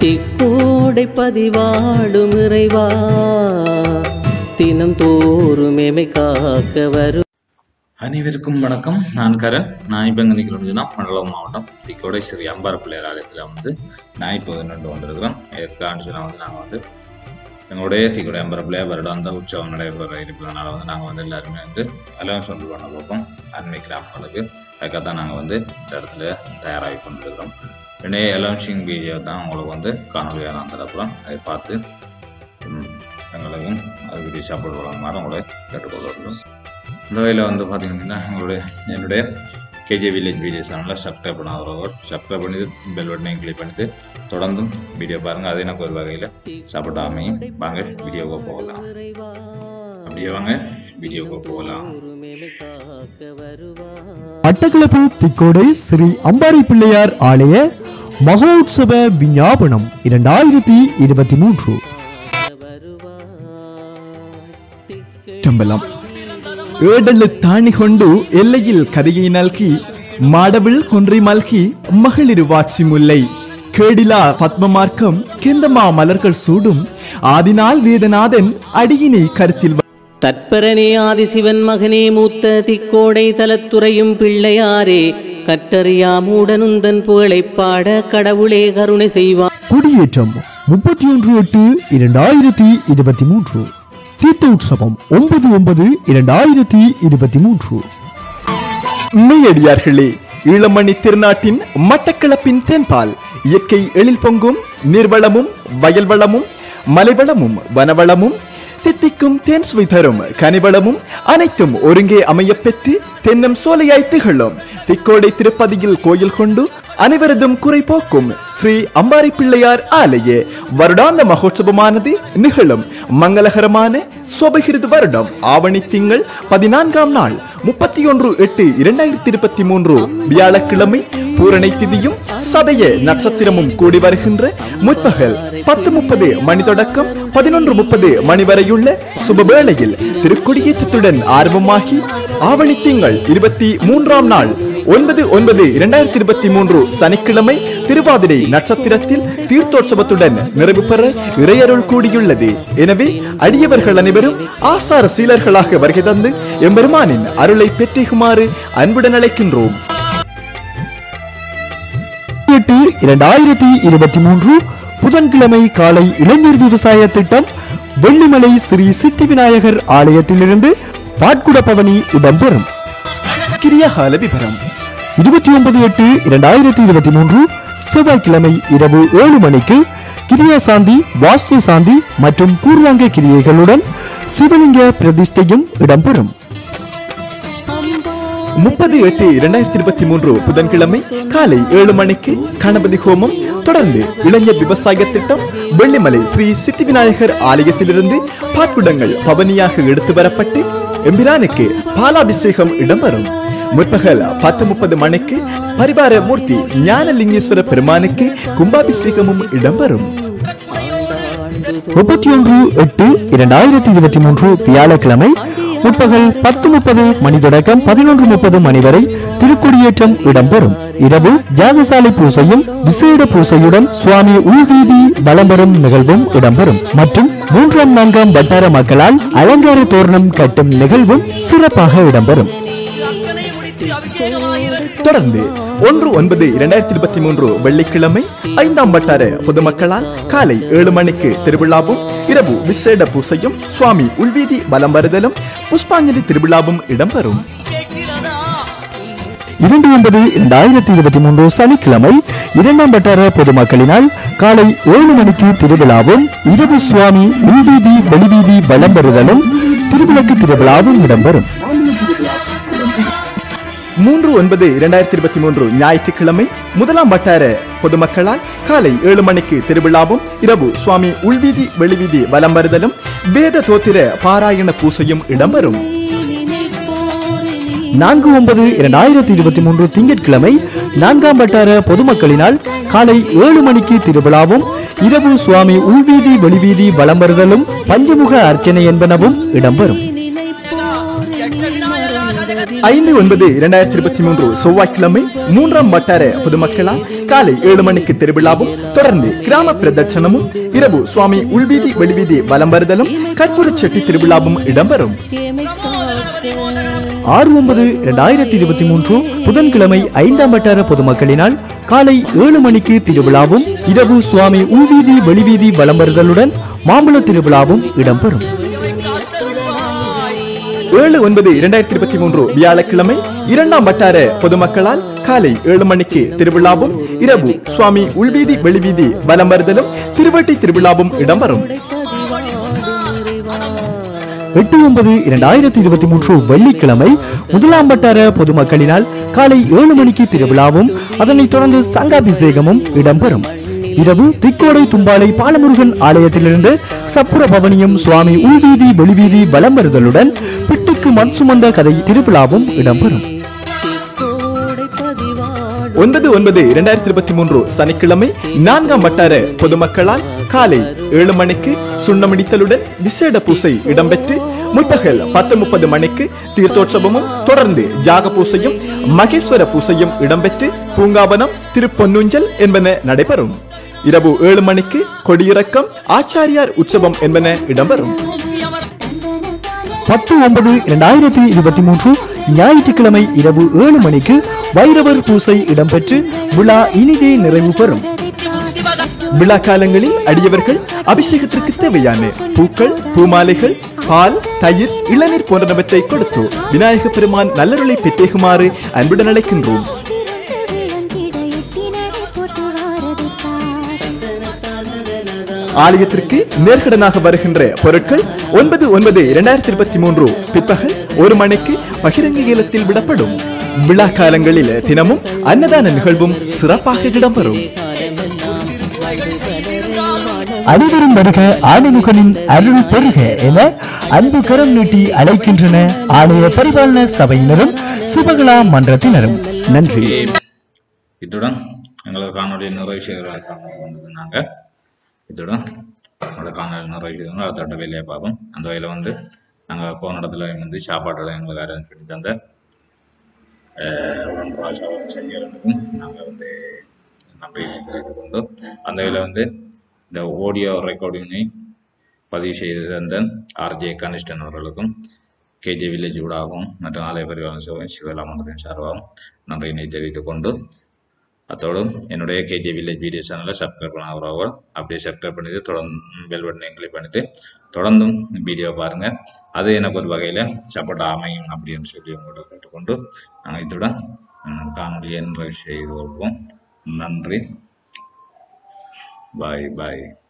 திக்கோடை பதிவாடும் இறைவா தினம் தோறும் எமை காக்க வரும் அனைவருக்கும் வணக்கம் நான் கரண் நான் இப்போ எங்கே நிற்கிறோம்னு சொன்னால் மண்டலம் மாவட்டம் திக்கோடை ஸ்ரீ அம்பார பிள்ளையார் ஆலயத்தில் வந்து நான் இப்போ நின்று கொண்டிருக்கிறோம் எதுக்கான்னு சொன்னால் வந்து நாங்கள் வந்து எங்களுடைய திக்கோடை அம்பர பிள்ளையார் வருடாந்த உற்சவம் நடைபெற இருப்பதனால வந்து நாங்கள் வந்து எல்லாருமே வந்து அலவன்ஸ் வந்து பண்ண பார்ப்போம் அண்மை கிராமங்களுக்கு அதுக்காக தான் நாங்கள் வந்து இந்த இடத்துல தயாராகி கொண்டிருக்கிறோம் என்னைய அலவன்சிங் வீடியோ தான் உங்களுக்கு வந்து காணொலியாக நான் தரப்புறோம் அதை பார்த்து ம், எங்களுக்கும் அதுக்கு சப்போர்ட் வழங்குமாறு உங்களை கேட்டுக்கொள்கிறோம் இந்த வகையில் வந்து பார்த்தீங்கன்னா எங்களுடைய என்னுடைய கேஜே வில்லேஜ் வீடியோ சேனலில் சப்ஸ்கிரைப் பண்ணாதவர்கள் சப்ஸ்கிரைப் பண்ணி பெல் பட்டனையும் கிளிக் பண்ணிட்டு தொடர்ந்தும் வீடியோ பாருங்கள் அது எனக்கு ஒரு வகையில் சப்போர்ட் அமையும் வாங்க வீடியோவுக்கு போகலாம் இறைவா அப்படியே வாங்க வீடியோவுக்கு போகலாம் தோறும் எமை காக்க வருவா மட்டக்களப்பு திக்கோடை ஸ்ரீ அம்பாரி பிள்ளையார் ஆலய மகோத்சவ விஞ்ஞாபனம் இரண்டாயிரத்தி இருபத்தி மூன்று ಚಂಬಲಂ ಏಡಲ್ಲು ತಾಣಿಕೊಂಡು ಎಲ್ಲೆயில் கதையை நல்கி மாடவில் கொன்றை மல்கி மகளிர் வாட்சி முல்லை கேடிலா பத்மமார்க்கம் கெந்தமா மலர்கள் சூடும் ஆதினால் வேதநாதன் அடியினை கருத்தில் தற்பரனே ஆதிசிவன் மகனே மூத்த திக்கோடை தலத்துறையும் பிள்ளையாரே கற்றறியா மூடனுந்தன் புகழைப் பாட கடவுளே கருணை செய்வான் குடியேற்றம் முப்பத்தி ஒன்று எட்டு இரண்டாயிரத்தி இருபத்தி மூன்று தீர்த்த உற்சவம் ஒன்பது ஒன்பது இரண்டாயிரத்தி இருபத்தி மூன்று மெய்யடியார்களே ஈழமணி திருநாட்டின் மட்டக்களப்பின் தென்பால் இயற்கை எழில் பொங்கும் நீர்வளமும் வயல் வளமும் மலைவளமும் வனவளமும் தித்திக்கும் தேன் சுவை தரும் கனிவளமும் அனைத்தும் ஒருங்கே அமையப் பெற்று தென்னம் சோலையாய் திகழும் திக்கோடை திருப்பதியில் கோயில் கொண்டு அனைவரதும் குறை போக்கும் ஸ்ரீ அம்பாரி பிள்ளையார் ஆலய வருடாந்த மகோற்சவமானது நிகழும் மங்களகரமான சோபகிருது வருடம் ஆவணி திங்கள் பதினான்காம் நாள் முப்பத்தி ஒன்று எட்டு இரண்டாயிரத்தி இருபத்தி மூன்று வியாழக்கிழமை பூரணை திதியும் சதய நட்சத்திரமும் கூடி வருகின்ற முற்பகல் பத்து முப்பது மணி தொடக்கம் பதினொன்று முப்பது மணி வரையுள்ள சுபவேளையில் திருக்கொடியேற்றத்துடன் ஆரம்பமாகி ஆவணி திங்கள் இருபத்தி மூன்றாம் நாள் ஒன்பது ஒன்பது இரண்டாயிரத்தி இருபத்தி மூன்று சனிக்கிழமை திருவாதிரை நட்சத்திரத்தில் தீர்த்தோற்சவத்துடன் நிறைவு பெற இறையருள் கூடியுள்ளது எனவே அடியவர்கள் அனைவரும் ஆசார சீலர்களாக வருகை தந்து எம்பெருமானின் அருளை பெற்றுகுமாறு அன்புடன் அழைக்கின்றோம் எட்டு இரண்டாயிரத்தி இருபத்தி மூன்று புதன்கிழமை காலை இளைஞர் விவசாய திட்டம் வெள்ளிமலை ஸ்ரீ சித்தி விநாயகர் ஆலயத்திலிருந்து பாட்குட பவனி இடம்பெறும் கிரியாகால விபரம் இருபத்தி ஒன்பது எட்டு இரண்டாயிரத்தி இருபத்தி மூன்று செவ்வாய்க்கிழமை இரவு ஏழு மணிக்கு கிரியா சாந்தி வாஸ்து சாந்தி மற்றும் பூர்வாங்க கிரியைகளுடன் சிவலிங்க பிரதிஷ்டையும் இடம்பெறும் முப்பது எட்டு இரண்டாயிரத்தி இருபத்தி மூன்று புதன்கிழமை காலை ஏழு மணிக்கு கணபதி ஹோமம் தொடர்ந்து இளைஞர் விவசாய திட்டம் வெள்ளிமலை ஸ்ரீ சித்தி விநாயகர் ஆலயத்திலிருந்து பாட்குடங்கள் பவனியாக எடுத்து வரப்பட்டு எம்பிரானுக்கு பாலாபிஷேகம் இடம்பெறும் முற்பகல் பத்து முப்பது மணிக்கு பரிவார மூர்த்தி ஞானலிங்கேஸ்வர பெருமானுக்கு கும்பாபிஷேகமும் இடம்பெறும் முப்பத்தி ஒன்று எட்டு இரண்டாயிரத்தி இருபத்தி மூன்று வியாழக்கிழமை முற்பகல் பத்து முப்பது மணி தொடக்கம் பதினொன்று முப்பது மணி வரை திருக்கொடியேற்றம் இடம்பெறும் இரவு யாகசாலை பூசையும் விசேட பூசையுடன் சுவாமி உள்வீதி வலம் வரும் நிகழ்வும் இடம்பெறும் மற்றும் மூன்றாம் நான்காம் வட்டார மக்களால் அலங்கார தோரணம் கட்டும் நிகழ்வும் சிறப்பாக இடம்பெறும் தொடர்ந்து ஒன்று ஒன்பது இரண்டாயிரத்தி இருபத்தி மூன்று வெள்ளிக்கிழமை ஐந்தாம் வட்டார பொதுமக்களால் காலை ஏழு மணிக்கு திருவிழாவும் இரவு விசேட பூசையும் சுவாமி உள்வீதி வலம் வருதலும் புஷ்பாஞ்சலி திருவிழாவும் இடம்பெறும் இரண்டு ஒன்பது இரண்டாயிரத்தி இருபத்தி மூன்று சனிக்கிழமை இரண்டாம் வட்டார பொதுமக்களினால் காலை ஏழு மணிக்கு திருவிழாவும் இரவு சுவாமி உள்வீதி வெளிவீதி வலம் வருதலும் திருவிளக்கு திருவிழாவும் இடம்பெறும் மூன்று ஒன்பது இரண்டாயிரத்தி இருபத்தி மூன்று ஞாயிற்றுக்கிழமை முதலாம் வட்டார பொதுமக்களால் காலை ஏழு மணிக்கு திருவிழாவும் இரவு சுவாமி உள்வீதி வெளிவீதி வலம் வருதலும் வேத தோத்திர பாராயண பூசையும் இடம்பெறும் நான்கு ஒன்பது இரண்டாயிரத்தி இருபத்தி மூன்று திங்கட்கிழமை நான்காம் வட்டார பொதுமக்களினால் காலை ஏழு மணிக்கு திருவிழாவும் இரவு சுவாமி உள்வீதி வெளிவீதி வலம் வருதலும் பஞ்சமுக அர்ச்சனை என்பனவும் இடம்பெறும் ஐந்து ஒன்பது இரண்டாயிரத்தி இருபத்தி மூன்று செவ்வாய்க்கிழமை மூன்றாம் வட்டார பொதுமக்களால் காலை ஏழு மணிக்கு திருவிழாவும் தொடர்ந்து கிராம பிரதட்சணமும் இரவு சுவாமி உள்வீதி வெளிவீதி வலம் வருதலும் கற்பூரச் செட்டி திருவிழாவும் இடம்பெறும் ஆறு ஒன்பது இரண்டாயிரத்தி இருபத்தி மூன்று புதன்கிழமை ஐந்தாம் வட்டார பொதுமக்களினால் காலை ஏழு மணிக்கு திருவிழாவும் இரவு சுவாமி உள்வீதி வெளிவீதி வலம் வருதலுடன் மாம்பழ திருவிழாவும் இடம்பெறும் ஏழு ஒன்பது இரண்டாயிரத்தி இருபத்தி மூன்று வியாழக்கிழமை இரண்டாம் வட்டார பொதுமக்களால் காலை ஏழு மணிக்கு திருவிழாவும் இரவு சுவாமி உள்வீதி வெளிவீதி வலம் வருதலும் திருவட்டி திருவிழாவும் இடம்பெறும் எட்டு ஒன்பது இரண்டாயிரத்தி இருபத்தி மூன்று வெள்ளிக்கிழமை முதலாம் வட்டார பொதுமக்களினால் காலை ஏழு மணிக்கு திருவிழாவும் அதனைத் தொடர்ந்து சங்காபிஷேகமும் இடம்பெறும் இரவு திக்கோடை தும்பாலை பாலமுருகன் ஆலயத்திலிருந்து சப்புர பவனியும் சுவாமி உள்வீதி வெளிவீதி வலம் வருதலுடன் பிட்டுக்கு மண் சுமந்த கதை திருவிழாவும் இடம்பெறும் ஒன்பது ஒன்பது இரண்டாயிரத்தி இருபத்தி மூன்று சனிக்கிழமை நான்காம் வட்டார பொதுமக்களால் காலை ஏழு மணிக்கு சுண்ணமிடித்தலுடன் விசேட பூசை இடம்பெற்று முற்பகல் பத்து முப்பது மணிக்கு தீர்த்தோற்சவமும் தொடர்ந்து ஜாக பூசையும் மகேஸ்வர பூசையும் இடம்பெற்று பூங்காவனம் திருப்பொன்னுஞ்சல் என்பன நடைபெறும் இரவு ஏழு மணிக்கு கொடியிறக்கம் ஆச்சாரியார் உற்சவம் என்பன இடம்பெறும் பத்து ஒன்பது இரண்டாயிரத்தி இருபத்தி மூன்று ஞாயிற்றுக்கிழமை இரவு ஏழு மணிக்கு வைரவர் பூசை இடம்பெற்று விழா இனிதே நிறைவு பெறும் விழா காலங்களில் அடியவர்கள் அபிஷேகத்திற்கு தேவையான பூக்கள் பூமாலைகள் பால் தயிர் இளநீர் போன்றவற்றை கொடுத்து விநாயக பெருமான் நல்லருளை பெற்றேகுமாறு அன்புடன் அழைக்கின்றோம் ஆலயத்திற்கு நேர்கடனாக வருகின்ற பொருட்கள் ஒன்பது ஒன்பது இரண்டாயிரத்தி இருபத்தி மூன்று பிற்பகல் ஒரு மணிக்கு பகிரங்க ஏலத்தில் விடப்படும் விழா காலங்களில் தினமும் அன்னதான நிகழ்வும் சிறப்பாக இடம்பெறும் அனைவரும் வருக ஆணைமுகனின் அருள் பெருக என அன்பு கரம் நீட்டி அழைக்கின்றன ஆலய பரிபாலன சபையினரும் சிவகலா மன்றத்தினரும் நன்றி இத்துடன் எங்களது காணொலி நிறைவு செய்கிறதற்காக வந்தது நாங்கள் இத்துடன் எங்களோட காணொலி நிறைவு செய்தோம் அடுத்த வேலையை பார்ப்போம் அந்த வகையில் வந்து நாங்கள் போன இடத்துல வந்து சாப்பாடு எங்களுக்கு அரேஞ்ச் பண்ணி தந்த ராஜா செஞ்சவர்களுக்கும் நாங்கள் வந்து நன்றி தெரிவித்துக் கொண்டு அந்த வகையில் வந்து இந்த ஆடியோ ரெக்கார்டிங்கை பதிவு செய்து தந்த ஆர்ஜே கனிஷ்டன் அவர்களுக்கும் கேஜே வில்லேஜ் ஊடாகவும் மற்றும் ஆலய பரிவாரம் சிவ சிவலா மன்றத்தின் சார்பாகவும் நன்றியினை தெரிவித்துக் கொண்டு அத்தோடு என்னுடைய கேஜே வில்லேஜ் வீடியோ சேனலை சப்ஸ்கிரைப் பண்ணாதவர்கள் அப்படியே சப்ஸ்கிரைப் பண்ணிட்டு தொடர்ந்து பெல் பட்டனை கிளிக் பண்ணிட்டு தொடர்ந்தும் வீடியோ பாருங்கள் அது எனக்கு ஒரு வகையில் சப்போர்ட் அமையும் அப்படின்னு சொல்லி உங்கள்கிட்ட கேட்டுக்கொண்டு நாங்கள் இத்துடன் ம், காணொலியை நிறைவு செய்து கொள்வோம் நன்றி பாய் பாய்